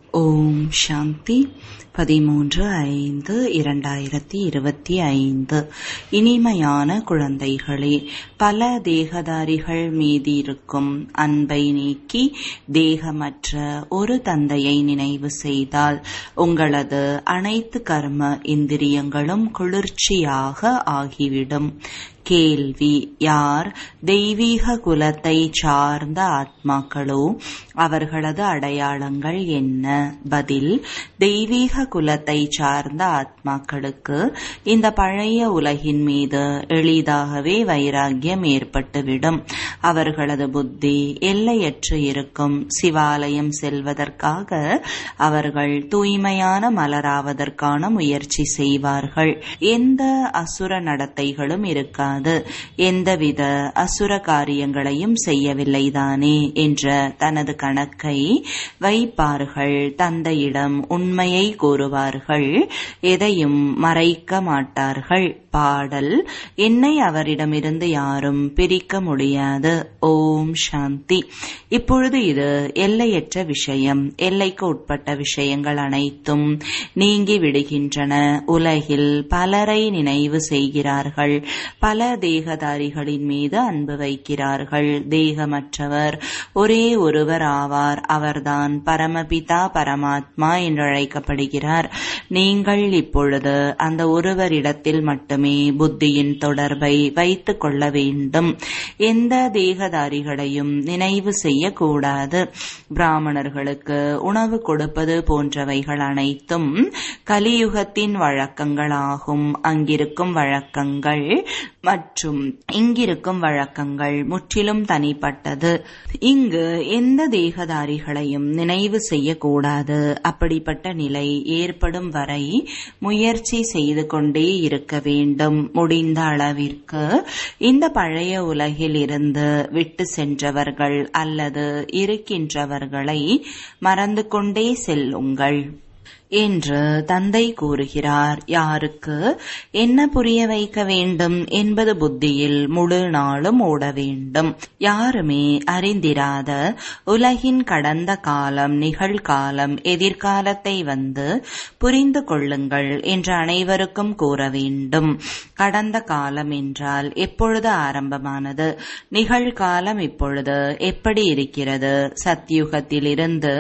ஓம் சாந்தி பதிமூன்று ஐந்து இரண்டாயிரத்தி இருபத்தி ஐந்து இனிமையான குழந்தைகளே பல தேகதாரிகள் மீதிருக்கும் அன்பை நீக்கி தேகமற்ற ஒரு தந்தையை நினைவு செய்தால் உங்களது அனைத்து கர்ம இந்திரியங்களும் குளிர்ச்சியாக ஆகிவிடும் கேள்வி யார் தெய்வீக குலத்தை சார்ந்த ஆத்மாக்களோ அவர்களது அடையாளங்கள் என்ன பதில் தெய்வீக குலத்தை சார்ந்த ஆத்மாக்களுக்கு இந்த பழைய உலகின் மீது எளிதாகவே வைராகியம் ஏற்பட்டுவிடும் அவர்களது புத்தி எல்லையற்று இருக்கும் சிவாலயம் செல்வதற்காக அவர்கள் தூய்மையான மலராவதற்கான முயற்சி செய்வார்கள் எந்த அசுர நடத்தைகளும் இருக்காது கூடாது எந்தவித அசுர காரியங்களையும் செய்யவில்லைதானே என்ற தனது கணக்கை வைப்பார்கள் தந்தையிடம் உண்மையை கூறுவார்கள் எதையும் மறைக்க மாட்டார்கள் பாடல் என்னை அவரிடமிருந்து யாரும் பிரிக்க முடியாது ஓம் சாந்தி இப்பொழுது இது எல்லையற்ற விஷயம் எல்லைக்கு உட்பட்ட விஷயங்கள் அனைத்தும் நீங்கி விடுகின்றன உலகில் பலரை நினைவு செய்கிறார்கள் பல தேகதாரிகளின் மீது அன்பு வைக்கிறார்கள் தேகமற்றவர் ஒரே ஒருவர் ஆவார் அவர்தான் பரமபிதா பரமாத்மா என்று அழைக்கப்படுகிறார் நீங்கள் இப்பொழுது அந்த ஒருவரிடத்தில் மட்டுமே புத்தியின் தொடர்பை வைத்துக் கொள்ள வேண்டும் எந்த தேகதாரிகளையும் நினைவு செய்யக்கூடாது பிராமணர்களுக்கு உணவு கொடுப்பது போன்றவைகள் அனைத்தும் கலியுகத்தின் வழக்கங்களாகும் அங்கிருக்கும் வழக்கங்கள் மற்றும் இங்கிருக்கும் வழக்கங்கள் முற்றிலும் தனிப்பட்டது இங்கு எந்த தேகதாரிகளையும் நினைவு செய்யக்கூடாது அப்படிப்பட்ட நிலை ஏற்படும் வரை முயற்சி செய்து கொண்டே இருக்க வேண்டும் முடிந்த அளவிற்கு இந்த பழைய உலகில் இருந்து விட்டு சென்றவர்கள் அல்லது இருக்கின்றவர்களை மறந்து கொண்டே செல்லுங்கள் என்று தந்தை கூறுகிறார் யாருக்கு என்ன புரிய வைக்க வேண்டும் என்பது புத்தியில் முழு நாளும் ஓட வேண்டும் யாருமே அறிந்திராத உலகின் கடந்த காலம் நிகழ்காலம் எதிர்காலத்தை வந்து புரிந்து கொள்ளுங்கள் என்று அனைவருக்கும் கூற வேண்டும் கடந்த காலம் என்றால் எப்பொழுது ஆரம்பமானது நிகழ்காலம் இப்பொழுது எப்படி இருக்கிறது சத்யுகத்திலிருந்து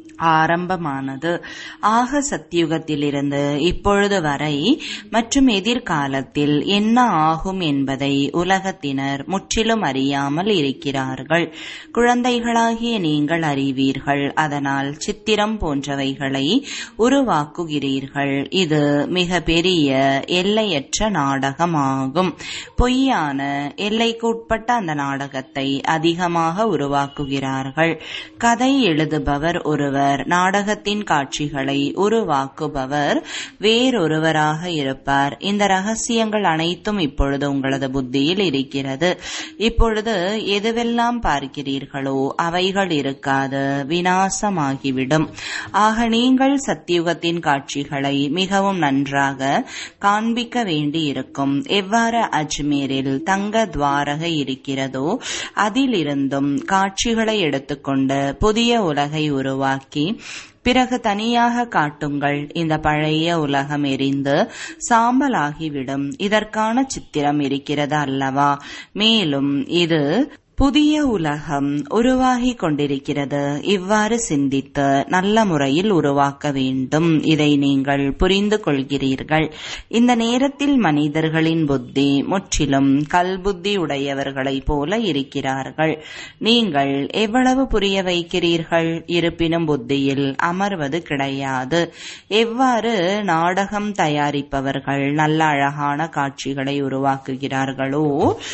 ஆரம்பமானது ஆக சத்தியுகத்திலிருந்து இப்பொழுது வரை மற்றும் எதிர்காலத்தில் என்ன ஆகும் என்பதை உலகத்தினர் முற்றிலும் அறியாமல் இருக்கிறார்கள் குழந்தைகளாகிய நீங்கள் அறிவீர்கள் அதனால் சித்திரம் போன்றவைகளை உருவாக்குகிறீர்கள் இது மிக பெரிய எல்லையற்ற நாடகமாகும் பொய்யான எல்லைக்குட்பட்ட அந்த நாடகத்தை அதிகமாக உருவாக்குகிறார்கள் கதை எழுதுபவர் ஒருவர் நாடகத்தின் காட்சிகளை உருவாக்குபவர் வேறொருவராக இருப்பார் இந்த ரகசியங்கள் அனைத்தும் இப்பொழுது உங்களது புத்தியில் இருக்கிறது இப்பொழுது எதுவெல்லாம் பார்க்கிறீர்களோ அவைகள் இருக்காது வினாசமாகிவிடும் ஆக நீங்கள் சத்தியுகத்தின் காட்சிகளை மிகவும் நன்றாக காண்பிக்க வேண்டியிருக்கும் எவ்வாறு அஜ்மீரில் தங்க துவாரக இருக்கிறதோ அதிலிருந்தும் காட்சிகளை எடுத்துக்கொண்டு புதிய உலகை உருவாக்கி பிறகு தனியாக காட்டுங்கள் இந்த பழைய உலகம் எரிந்து சாம்பலாகிவிடும் இதற்கான சித்திரம் இருக்கிறது அல்லவா மேலும் இது புதிய உலகம் உருவாகி கொண்டிருக்கிறது இவ்வாறு சிந்தித்து நல்ல முறையில் உருவாக்க வேண்டும் இதை நீங்கள் புரிந்து கொள்கிறீர்கள் இந்த நேரத்தில் மனிதர்களின் புத்தி முற்றிலும் கல்புத்தி உடையவர்களைப் போல இருக்கிறார்கள் நீங்கள் எவ்வளவு புரிய வைக்கிறீர்கள் இருப்பினும் புத்தியில் அமர்வது கிடையாது எவ்வாறு நாடகம் தயாரிப்பவர்கள் நல்ல அழகான காட்சிகளை உருவாக்குகிறார்களோ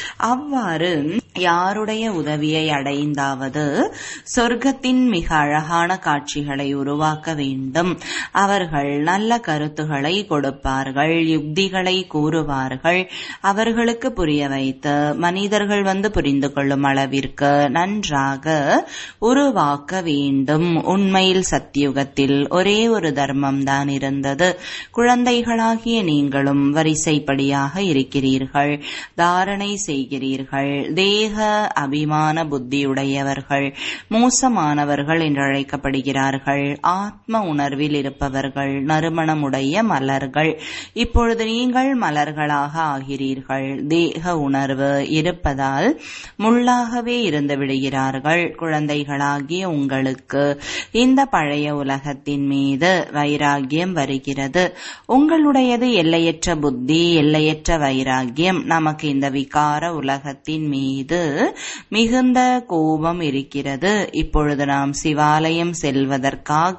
அவ்வாறு யாருடைய உதவியை அடைந்தாவது சொர்க்கத்தின் மிக அழகான காட்சிகளை உருவாக்க வேண்டும் அவர்கள் நல்ல கருத்துக்களை கொடுப்பார்கள் யுக்திகளை கூறுவார்கள் அவர்களுக்கு புரிய வைத்து மனிதர்கள் வந்து புரிந்து கொள்ளும் அளவிற்கு நன்றாக உருவாக்க வேண்டும் உண்மையில் சத்தியுகத்தில் ஒரே ஒரு தர்மம் தான் இருந்தது குழந்தைகளாகிய நீங்களும் வரிசைப்படியாக இருக்கிறீர்கள் தாரணை செய்கிறீர்கள் தேக அபிமான புத்தியுடையவர்கள் மோசமானவர்கள் என்று அழைக்கப்படுகிறார்கள் ஆத்ம உணர்வில் இருப்பவர்கள் நறுமணமுடைய மலர்கள் இப்பொழுது நீங்கள் மலர்களாக ஆகிறீர்கள் தேக உணர்வு இருப்பதால் முள்ளாகவே இருந்து விடுகிறார்கள் குழந்தைகளாகிய உங்களுக்கு இந்த பழைய உலகத்தின் மீது வைராகியம் வருகிறது உங்களுடையது எல்லையற்ற புத்தி எல்லையற்ற வைராகியம் நமக்கு இந்த விகார உலகத்தின் மீது மிகுந்த கோபம் இருக்கிறது இப்பொழுது நாம் சிவாலயம் செல்வதற்காக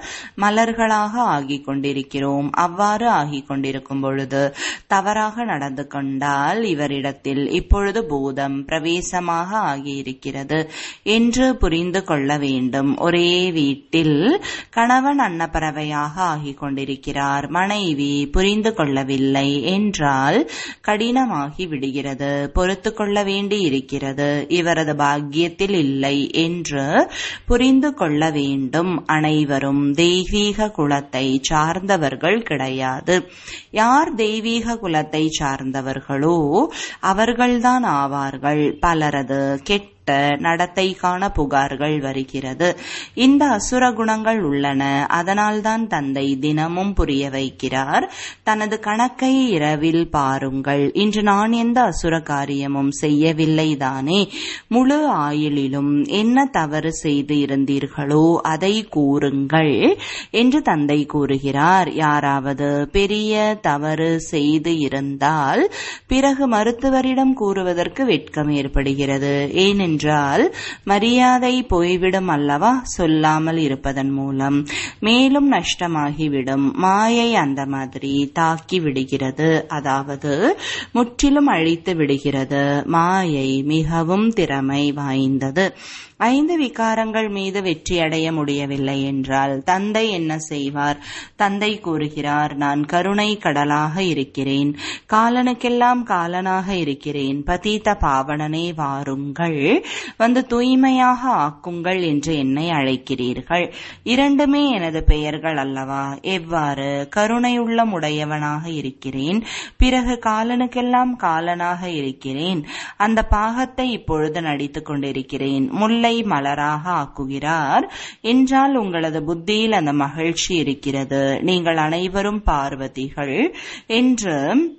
மலர்களாக ஆகிக் கொண்டிருக்கிறோம் அவ்வாறு ஆகிக் கொண்டிருக்கும் பொழுது தவறாக நடந்து கொண்டால் இவரிடத்தில் இப்பொழுது பூதம் பிரவேசமாக ஆகியிருக்கிறது என்று புரிந்து கொள்ள வேண்டும் ஒரே வீட்டில் கணவன் அன்னப்பறவையாக ஆகிக் கொண்டிருக்கிறார் மனைவி புரிந்து கொள்ளவில்லை என்றால் கடினமாகி விடுகிறது பொறுத்து கொள்ள வேண்டி இருக்கிறது இவரது பாக்கியத்தில் இல்லை என்று புரிந்து கொள்ள வேண்டும் அனைவரும் தெய்வீக குலத்தை சார்ந்தவர்கள் கிடையாது யார் தெய்வீக குலத்தை சார்ந்தவர்களோ அவர்கள்தான் ஆவார்கள் பலரது கெட்ட நடத்தைக்கான புகார்கள் வருகிறது இந்த அசுர குணங்கள் உள்ளன அதனால்தான் தந்தை தினமும் புரிய வைக்கிறார் தனது கணக்கை இரவில் பாருங்கள் இன்று நான் எந்த அசுர காரியமும் செய்யவில்லை தானே முழு ஆயுளிலும் என்ன தவறு செய்து இருந்தீர்களோ அதை கூறுங்கள் என்று தந்தை கூறுகிறார் யாராவது பெரிய தவறு செய்து இருந்தால் பிறகு மருத்துவரிடம் கூறுவதற்கு வெட்கம் ஏற்படுகிறது ஏனென்றால் என்றால் மரியாதை போய்விடும் அல்லவா சொல்லாமல் இருப்பதன் மூலம் மேலும் நஷ்டமாகிவிடும் மாயை அந்த மாதிரி தாக்கி விடுகிறது அதாவது முற்றிலும் அழித்து விடுகிறது மாயை மிகவும் திறமை வாய்ந்தது ஐந்து விகாரங்கள் மீது வெற்றி அடைய முடியவில்லை என்றால் தந்தை என்ன செய்வார் தந்தை கூறுகிறார் நான் கருணை கடலாக இருக்கிறேன் காலனுக்கெல்லாம் காலனாக இருக்கிறேன் பதீத பாவனனே வாருங்கள் வந்து தூய்மையாக ஆக்குங்கள் என்று என்னை அழைக்கிறீர்கள் இரண்டுமே எனது பெயர்கள் அல்லவா எவ்வாறு கருணையுள்ள உடையவனாக இருக்கிறேன் பிறகு காலனுக்கெல்லாம் காலனாக இருக்கிறேன் அந்த பாகத்தை இப்பொழுது நடித்துக் கொண்டிருக்கிறேன் முல்லை மலராக ஆக்குகிறார் என்றால் உங்களது புத்தியில் அந்த மகிழ்ச்சி இருக்கிறது நீங்கள் அனைவரும் பார்வதிகள் என்று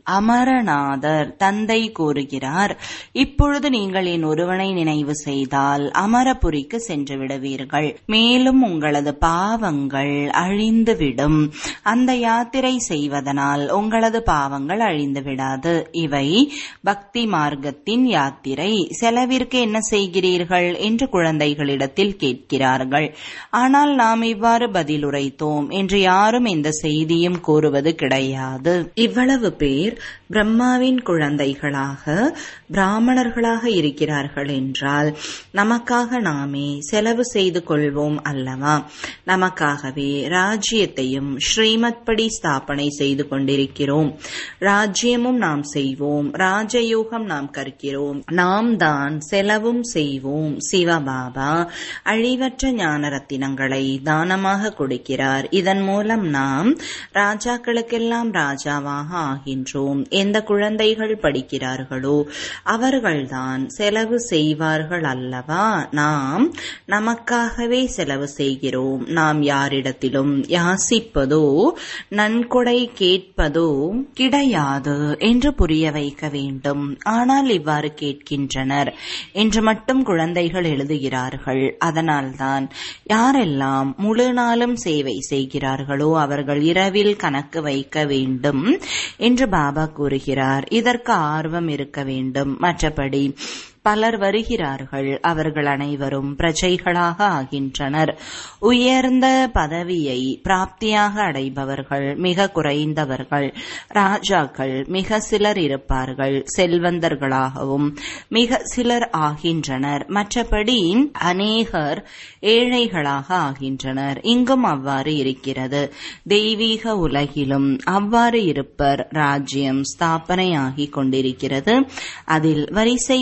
அமரநாதர் தந்தை கூறுகிறார் இப்பொழுது நீங்கள் என் ஒருவனை நினைவு செய்தால் அமரபுரிக்கு சென்று விடுவீர்கள் மேலும் உங்களது பாவங்கள் அழிந்துவிடும் அந்த யாத்திரை செய்வதனால் உங்களது பாவங்கள் அழிந்து விடாது இவை பக்தி மார்க்கத்தின் யாத்திரை செலவிற்கு என்ன செய்கிறீர்கள் என்று குழந்தைகளிடத்தில் கேட்கிறார்கள் ஆனால் நாம் இவ்வாறு பதில் உரைத்தோம் என்று யாரும் இந்த செய்தியும் கூறுவது கிடையாது இவ்வளவு பேர் பிரம்மாவின் குழந்தைகளாக பிராமணர்களாக இருக்கிறார்கள் என்றால் நமக்காக நாமே செலவு செய்து கொள்வோம் அல்லவா நமக்காகவே ராஜ்யத்தையும் ஸ்ரீமத் படி ஸ்தாபனை செய்து கொண்டிருக்கிறோம் ராஜ்யமும் நாம் செய்வோம் ராஜயோகம் நாம் கற்கிறோம் நாம் தான் செலவும் செய்வோம் சிவபாபா அழிவற்ற ஞான ரத்தினங்களை தானமாக கொடுக்கிறார் இதன் மூலம் நாம் ராஜாக்களுக்கெல்லாம் ராஜாவாக ஆகின்றோம் எந்த குழந்தைகள் படிக்கிறார்களோ அவர்கள்தான் செலவு செய்வார்கள் அல்லவா நாம் நமக்காகவே செலவு செய்கிறோம் நாம் யாரிடத்திலும் யாசிப்பதோ நன்கொடை கேட்பதோ கிடையாது என்று புரிய வைக்க வேண்டும் ஆனால் இவ்வாறு கேட்கின்றனர் என்று மட்டும் குழந்தைகள் எழுதுகிறார்கள் அதனால்தான் யாரெல்லாம் முழு நாளும் சேவை செய்கிறார்களோ அவர்கள் இரவில் கணக்கு வைக்க வேண்டும் என்று பாபா கூறுகிறார் இதற்கு ஆர்வம் இருக்க வேண்டும் மற்றபடி பலர் வருகிறார்கள் அவர்கள் அனைவரும் பிரஜைகளாக ஆகின்றனர் உயர்ந்த பதவியை பிராப்தியாக அடைபவர்கள் மிக குறைந்தவர்கள் ராஜாக்கள் மிக சிலர் இருப்பார்கள் செல்வந்தர்களாகவும் மிக சிலர் ஆகின்றனர் மற்றபடி அநேகர் ஏழைகளாக ஆகின்றனர் இங்கும் அவ்வாறு இருக்கிறது தெய்வீக உலகிலும் அவ்வாறு இருப்பர் ராஜ்யம் ஸ்தாபனையாகிக் கொண்டிருக்கிறது அதில் வரிசைப்படியாக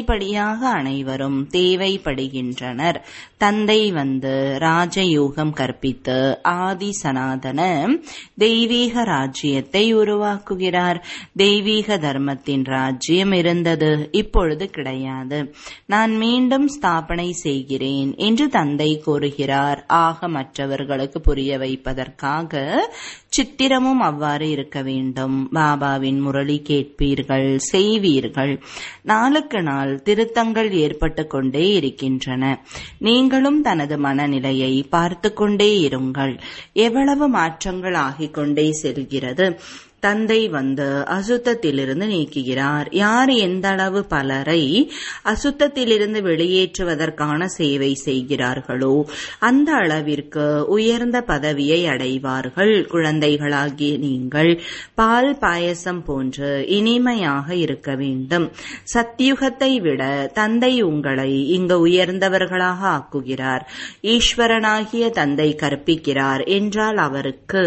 நிச்சயமாக அனைவரும் தேவைப்படுகின்றனர் தந்தை வந்து ராஜயோகம் கற்பித்து ஆதி சனாதன தெய்வீக ராஜ்யத்தை உருவாக்குகிறார் தெய்வீக தர்மத்தின் ராஜ்யம் இருந்தது இப்பொழுது கிடையாது நான் மீண்டும் ஸ்தாபனை செய்கிறேன் என்று தந்தை கூறுகிறார் ஆக மற்றவர்களுக்கு புரிய வைப்பதற்காக சித்திரமும் அவ்வாறு இருக்க வேண்டும் பாபாவின் முரளி கேட்பீர்கள் செய்வீர்கள் நாளுக்கு நாள் திருத்தங்கள் ஏற்பட்டு கொண்டே இருக்கின்றன நீங்களும் தனது மனநிலையை பார்த்து கொண்டே இருங்கள் எவ்வளவு மாற்றங்கள் ஆகிக் கொண்டே செல்கிறது தந்தை வந்து அசுத்தத்திலிருந்து நீக்குகிறார் யார் எந்த அளவு பலரை அசுத்தத்திலிருந்து வெளியேற்றுவதற்கான சேவை செய்கிறார்களோ அந்த அளவிற்கு உயர்ந்த பதவியை அடைவார்கள் குழந்தைகளாகிய நீங்கள் பால் பாயசம் போன்று இனிமையாக இருக்க வேண்டும் சத்தியுகத்தை விட தந்தை உங்களை இங்கு உயர்ந்தவர்களாக ஆக்குகிறார் ஈஸ்வரனாகிய தந்தை கற்பிக்கிறார் என்றால் அவருக்கு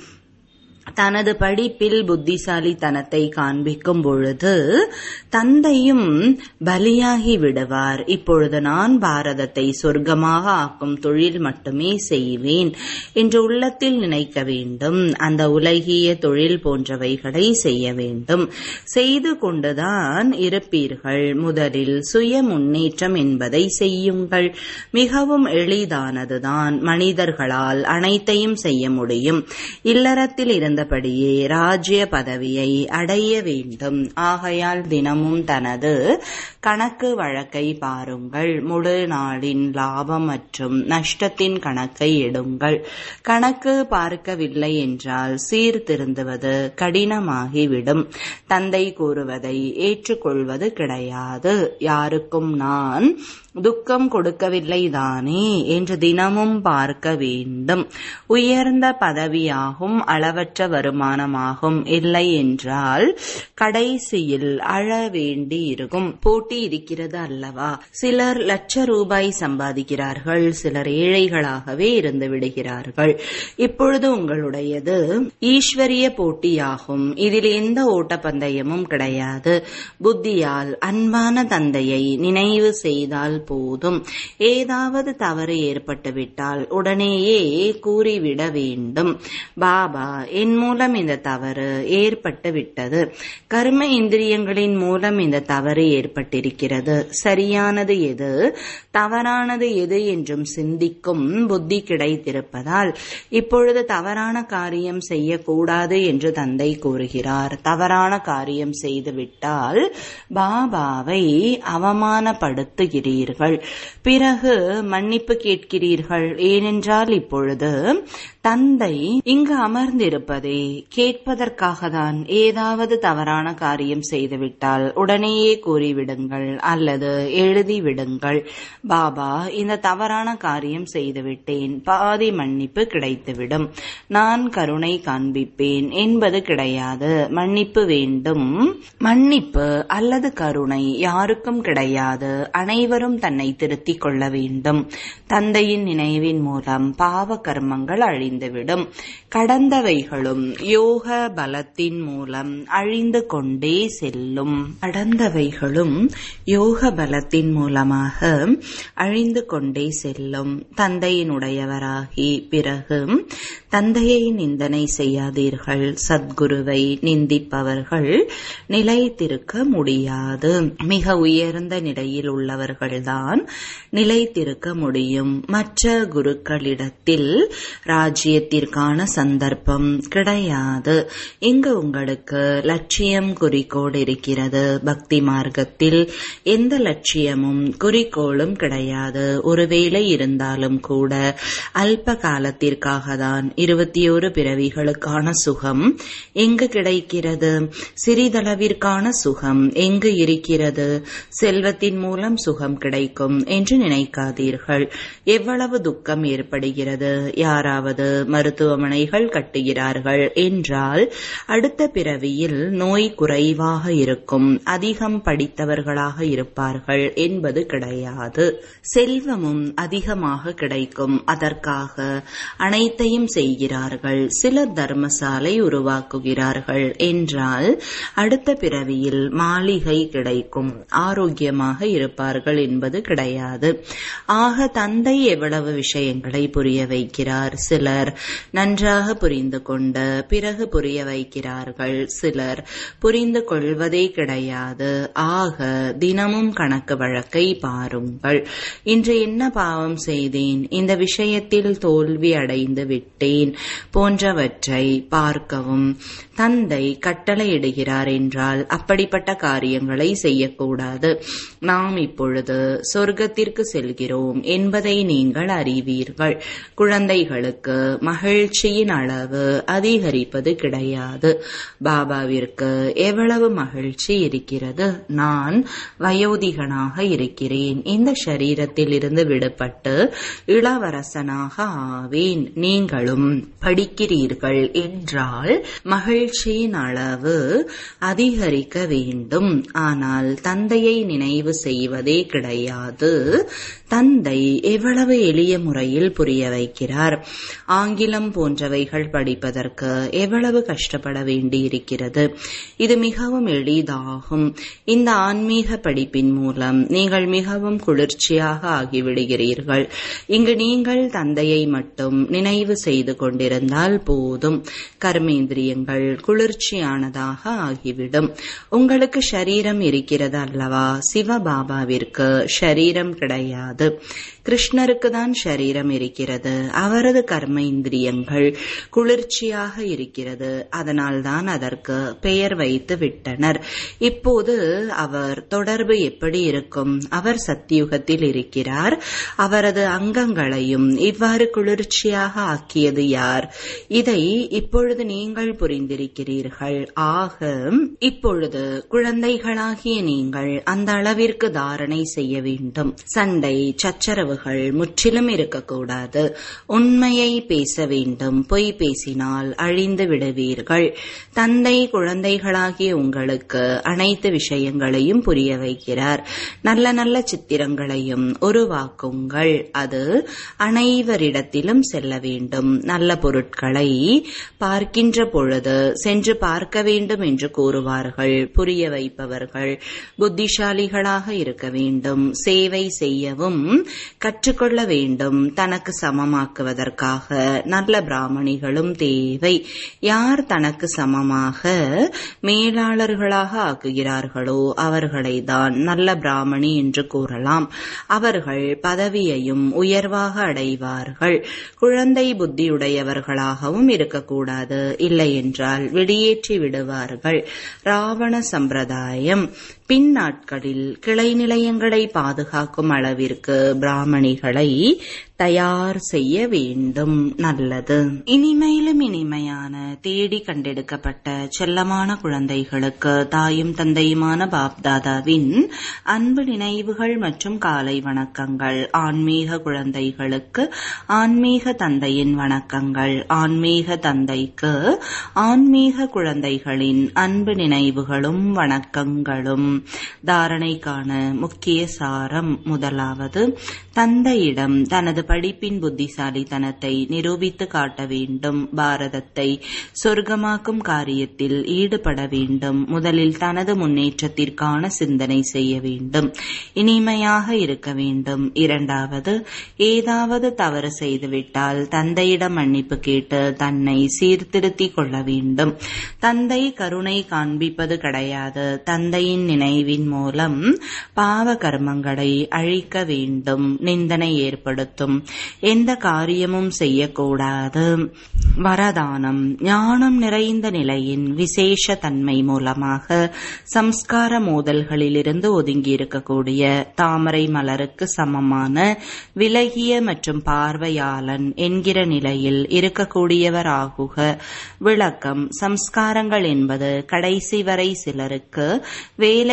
தனது படிப்பில் புத்திசாலித்தனத்தை காண்பிக்கும் பொழுது தந்தையும் பலியாகி விடுவார் இப்பொழுது நான் பாரதத்தை சொர்க்கமாக ஆக்கும் தொழில் மட்டுமே செய்வேன் என்று உள்ளத்தில் நினைக்க வேண்டும் அந்த உலகிய தொழில் போன்றவைகளை செய்ய வேண்டும் செய்து கொண்டுதான் இருப்பீர்கள் முதலில் சுய முன்னேற்றம் என்பதை செய்யுங்கள் மிகவும் எளிதானதுதான் மனிதர்களால் அனைத்தையும் செய்ய முடியும் இல்லறத்தில் இருந்தபடியே ராஜ்ய பதவியை அடைய வேண்டும் ஆகையால் தினமும் தனது கணக்கு வழக்கை பாருங்கள் முழு நாளின் லாபம் மற்றும் நஷ்டத்தின் கணக்கை எடுங்கள் கணக்கு பார்க்கவில்லை என்றால் சீர்திருந்துவது கடினமாகிவிடும் தந்தை கூறுவதை ஏற்றுக்கொள்வது கிடையாது யாருக்கும் நான் துக்கம் கொடுக்கவில்லை தானே என்று தினமும் பார்க்க வேண்டும் உயர்ந்த பதவியாகும் அளவற்ற வருமானமாகும் இல்லை என்றால் கடைசியில் அழ வேண்டி இருக்கும் போட்டி இருக்கிறது அல்லவா சிலர் லட்ச ரூபாய் சம்பாதிக்கிறார்கள் சிலர் ஏழைகளாகவே இருந்து விடுகிறார்கள் இப்பொழுது உங்களுடையது ஈஸ்வரிய போட்டியாகும் இதில் எந்த ஓட்டப்பந்தயமும் கிடையாது புத்தியால் அன்பான தந்தையை நினைவு செய்தால் போதும் ஏதாவது தவறு ஏற்பட்டுவிட்டால் உடனேயே கூறிவிட வேண்டும் பாபா என் மூலம் இந்த தவறு ஏற்பட்டு விட்டது கர்ம இந்திரியங்களின் மூலம் இந்த தவறு ஏற்பட்டிருக்கிறது சரியானது எது தவறானது எது என்றும் சிந்திக்கும் புத்தி கிடைத்திருப்பதால் இப்பொழுது தவறான காரியம் செய்யக்கூடாது என்று தந்தை கூறுகிறார் தவறான காரியம் செய்துவிட்டால் பாபாவை அவமானப்படுத்துகிறீர்கள் பிறகு மன்னிப்பு கேட்கிறீர்கள் ஏனென்றால் இப்பொழுது தந்தை இங்கு அமர்ந்திருப்பதே கேட்பதற்காக தான் ஏதாவது தவறான காரியம் செய்துவிட்டால் உடனேயே கூறிவிடுங்கள் அல்லது எழுதிவிடுங்கள் பாபா இந்த தவறான காரியம் செய்துவிட்டேன் பாதி மன்னிப்பு கிடைத்துவிடும் நான் கருணை காண்பிப்பேன் என்பது கிடையாது மன்னிப்பு வேண்டும் மன்னிப்பு அல்லது கருணை யாருக்கும் கிடையாது அனைவரும் தன்னை திருத்திக் கொள்ள வேண்டும் தந்தையின் நினைவின் மூலம் பாவ கர்மங்கள் அழிந்துவிடும் கடந்தவைகளும் யோக பலத்தின் மூலம் அழிந்து கொண்டே செல்லும் கடந்தவைகளும் யோக பலத்தின் மூலமாக அழிந்து கொண்டே செல்லும் தந்தையினுடையவராகி பிறகு தந்தையை நிந்தனை செய்யாதீர்கள் சத்குருவை நிந்திப்பவர்கள் நிலைத்திருக்க முடியாது மிக உயர்ந்த நிலையில் உள்ளவர்கள்தான் நிலைத்திருக்க முடியும் மற்ற குருக்களிடத்தில் ராஜ்யத்திற்கான சந்தர்ப்பம் கிடையாது இங்கு உங்களுக்கு லட்சியம் குறிக்கோள் இருக்கிறது பக்தி மார்க்கத்தில் எந்த லட்சியமும் குறிக்கோளும் கிடையாது ஒருவேளை இருந்தாலும் கூட அல்ப காலத்திற்காக தான் இருபத்தி ஒரு பிறவிகளுக்கான சுகம் எங்கு கிடைக்கிறது சிறிதளவிற்கான சுகம் எங்கு இருக்கிறது செல்வத்தின் மூலம் சுகம் கிடைக்கும் என்று நினைக்காதீர்கள் எவ்வளவு துக்கம் ஏற்படுகிறது யாராவது மருத்துவமனைகள் கட்டுகிறார்கள் இருப்பார்கள் என்றால் அடுத்த பிறவியில் நோய் குறைவாக இருக்கும் அதிகம் படித்தவர்களாக இருப்பார்கள் என்பது கிடையாது செல்வமும் அதிகமாக கிடைக்கும் அதற்காக அனைத்தையும் செய்கிறார்கள் சிலர் தர்மசாலை உருவாக்குகிறார்கள் என்றால் அடுத்த பிறவியில் மாளிகை கிடைக்கும் ஆரோக்கியமாக இருப்பார்கள் என்பது கிடையாது ஆக தந்தை எவ்வளவு விஷயங்களை புரிய வைக்கிறார் சிலர் நன்றாக புரிந்து கொண்ட பிறகு புரிய வைக்கிறார்கள் சிலர் புரிந்து கொள்வதே கிடையாது ஆக தினமும் கணக்கு வழக்கை பாருங்கள் இன்று என்ன பாவம் செய்தேன் இந்த விஷயத்தில் தோல்வி அடைந்து விட்டேன் போன்றவற்றை பார்க்கவும் தந்தை கட்டளையிடுகிறார் என்றால் அப்படிப்பட்ட காரியங்களை செய்யக்கூடாது நாம் இப்பொழுது சொர்க்கத்திற்கு செல்கிறோம் என்பதை நீங்கள் அறிவீர்கள் குழந்தைகளுக்கு மகிழ்ச்சியின் அளவு அதிகரிப்பது கிடையாது பாபாவிற்கு எவ்வளவு மகிழ்ச்சி இருக்கிறது நான் வயோதிகனாக இருக்கிறேன் இந்த சரீரத்தில் இருந்து விடுபட்டு இளவரசனாக ஆவேன் நீங்களும் படிக்கிறீர்கள் என்றால் மகிழ்ச்சியின் அளவு அதிகரிக்க வேண்டும் ஆனால் தந்தையை நினைவு செய்வதே கிடையாது தந்தை எவ்வளவு எளிய முறையில் புரிய வைக்கிறார் ஆங்கிலம் போன்றவைகள் படிப்பதற்கு எவ்வளவு கஷ்டப்பட வேண்டியிருக்கிறது இது மிகவும் எளிதாகும் இந்த ஆன்மீக படிப்பின் மூலம் நீங்கள் மிகவும் குளிர்ச்சியாக ஆகிவிடுகிறீர்கள் இங்கு நீங்கள் தந்தையை மட்டும் நினைவு செய்து கொண்டிருந்தால் போதும் கர்மேந்திரியங்கள் குளிர்ச்சியானதாக ஆகிவிடும் உங்களுக்கு ஷரீரம் இருக்கிறது அல்லவா சிவபாபாவிற்கு ஷரீரம் கிடையாது கிருஷ்ணருக்கு தான் ஷரீரம் இருக்கிறது அவரது கர்ம இந்திரியங்கள் குளிர்ச்சியாக இருக்கிறது அதனால் தான் அதற்கு பெயர் வைத்து விட்டனர் இப்போது அவர் தொடர்பு எப்படி இருக்கும் அவர் சத்தியுகத்தில் இருக்கிறார் அவரது அங்கங்களையும் இவ்வாறு குளிர்ச்சியாக ஆக்கியது யார் இதை இப்பொழுது நீங்கள் புரிந்திருக்கிறீர்கள் ஆக இப்பொழுது குழந்தைகளாகிய நீங்கள் அந்த அளவிற்கு தாரணை செய்ய வேண்டும் சண்டை சச்சரவுகள் முற்றிலும் இருக்கக்கூடாது உண்மையை பேச வேண்டும் பொய் பேசினால் அழிந்து விடுவீர்கள் தந்தை குழந்தைகளாகிய உங்களுக்கு அனைத்து விஷயங்களையும் புரிய வைக்கிறார் நல்ல நல்ல சித்திரங்களையும் உருவாக்குங்கள் அது அனைவரிடத்திலும் செல்ல வேண்டும் நல்ல பொருட்களை பார்க்கின்ற பொழுது சென்று பார்க்க வேண்டும் என்று கூறுவார்கள் புரிய வைப்பவர்கள் புத்திசாலிகளாக இருக்க வேண்டும் சேவை செய்யவும் கற்றுக்கொள்ள வேண்டும் தனக்கு சமமாக்குவதற்காக நல்ல பிராமணிகளும் தேவை யார் தனக்கு சமமாக மேலாளர்களாக ஆக்குகிறார்களோ அவர்களை தான் நல்ல பிராமணி என்று கூறலாம் அவர்கள் பதவியையும் உயர்வாக அடைவார்கள் குழந்தை புத்தியுடையவர்களாகவும் இருக்கக்கூடாது இல்லை என்றால் வெளியேற்றி விடுவார்கள் ராவண சம்பிரதாயம் பின் நாட்களில் கிளை நிலையங்களை பாதுகாக்கும் அளவிற்கு பிராமணிகளை தயார் செய்ய வேண்டும் நல்லது இனிமையிலும் இனிமையான தேடி கண்டெடுக்கப்பட்ட செல்லமான குழந்தைகளுக்கு தாயும் தந்தையுமான பாப்தாதாவின் அன்பு நினைவுகள் மற்றும் காலை வணக்கங்கள் ஆன்மீக குழந்தைகளுக்கு ஆன்மீக தந்தையின் வணக்கங்கள் ஆன்மீக தந்தைக்கு ஆன்மீக குழந்தைகளின் அன்பு நினைவுகளும் வணக்கங்களும் தாரணைக்கான முக்கிய சாரம் முதலாவது தந்தையிடம் தனது படிப்பின் புத்திசாலித்தனத்தை நிரூபித்து காட்ட வேண்டும் பாரதத்தை சொர்க்கமாக்கும் காரியத்தில் ஈடுபட வேண்டும் முதலில் தனது முன்னேற்றத்திற்கான சிந்தனை செய்ய வேண்டும் இனிமையாக இருக்க வேண்டும் இரண்டாவது ஏதாவது தவறு செய்துவிட்டால் தந்தையிடம் மன்னிப்பு கேட்டு தன்னை சீர்திருத்திக் கொள்ள வேண்டும் தந்தை கருணை காண்பிப்பது கிடையாது தந்தையின் நினைவின் மூலம் பாவ கர்மங்களை அழிக்க வேண்டும் நிந்தனை ஏற்படுத்தும் எந்த காரியமும் செய்யக்கூடாது வரதானம் ஞானம் நிறைந்த நிலையின் விசேஷ தன்மை மூலமாக சம்ஸ்கார மோதல்களிலிருந்து ஒதுங்கி இருக்கக்கூடிய தாமரை மலருக்கு சமமான விலகிய மற்றும் பார்வையாளன் என்கிற நிலையில் இருக்கக்கூடியவர் ஆகுக விளக்கம் சம்ஸ்காரங்கள் என்பது கடைசி வரை சிலருக்கு வேலை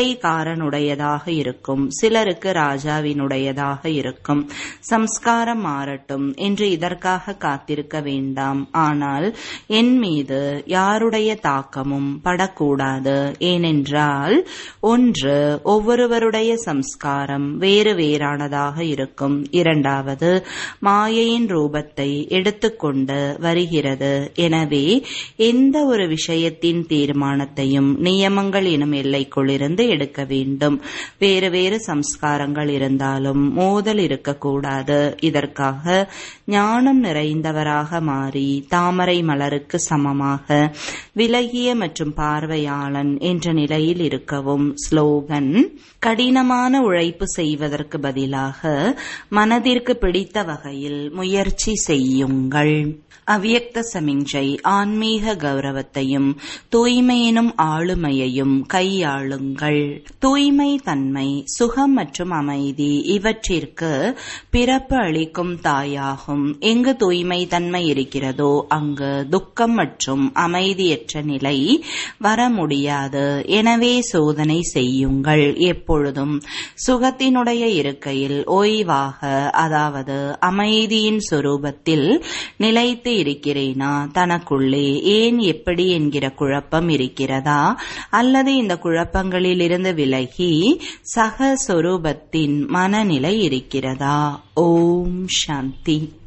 வேலைக்காரனுடையதாக இருக்கும் சிலருக்கு ராஜாவினுடையதாக இருக்கும் சம்ஸ்காரம் மாறட்டும் என்று இதற்காக காத்திருக்க வேண்டாம் ஆனால் என் மீது யாருடைய தாக்கமும் படக்கூடாது ஏனென்றால் ஒன்று ஒவ்வொருவருடைய சம்ஸ்காரம் வேறு வேறானதாக இருக்கும் இரண்டாவது மாயையின் ரூபத்தை எடுத்துக்கொண்டு வருகிறது எனவே எந்த ஒரு விஷயத்தின் தீர்மானத்தையும் நியமங்கள் எனும் எல்லைக்குள்ளிருந்து எடுக்க வேண்டும் வேறு வேறு சம்ஸ்காரங்கள் இருந்தாலும் மோதல் இருக்கக்கூடாது இதற்காக ஞானம் நிறைந்தவராக மாறி தாமரை மலருக்கு சமமாக விலகிய மற்றும் பார்வையாளன் என்ற நிலையில் இருக்கவும் ஸ்லோகன் கடினமான உழைப்பு செய்வதற்கு பதிலாக மனதிற்கு பிடித்த வகையில் முயற்சி செய்யுங்கள் அவ்யக்த சமிஞ்சை ஆன்மீக கௌரவத்தையும் தூய்மையினும் ஆளுமையையும் கையாளுங்கள் தூய்மை தன்மை சுகம் மற்றும் அமைதி இவற்றிற்கு பிறப்பு அளிக்கும் தாயாகும் எங்கு தூய்மை தன்மை இருக்கிறதோ அங்கு துக்கம் மற்றும் அமைதியற்ற நிலை வர முடியாது எனவே சோதனை செய்யுங்கள் எப்பொழுதும் சுகத்தினுடைய இருக்கையில் ஓய்வாக அதாவது அமைதியின் சொரூபத்தில் நிலைத்து இருக்கிறேனா தனக்குள்ளே ஏன் எப்படி என்கிற குழப்பம் இருக்கிறதா அல்லது இந்த குழப்பங்களிலிருந்து விலகி சக சொரூபத்தின் மனநிலை இருக்கிறதா ஓம் சாந்தி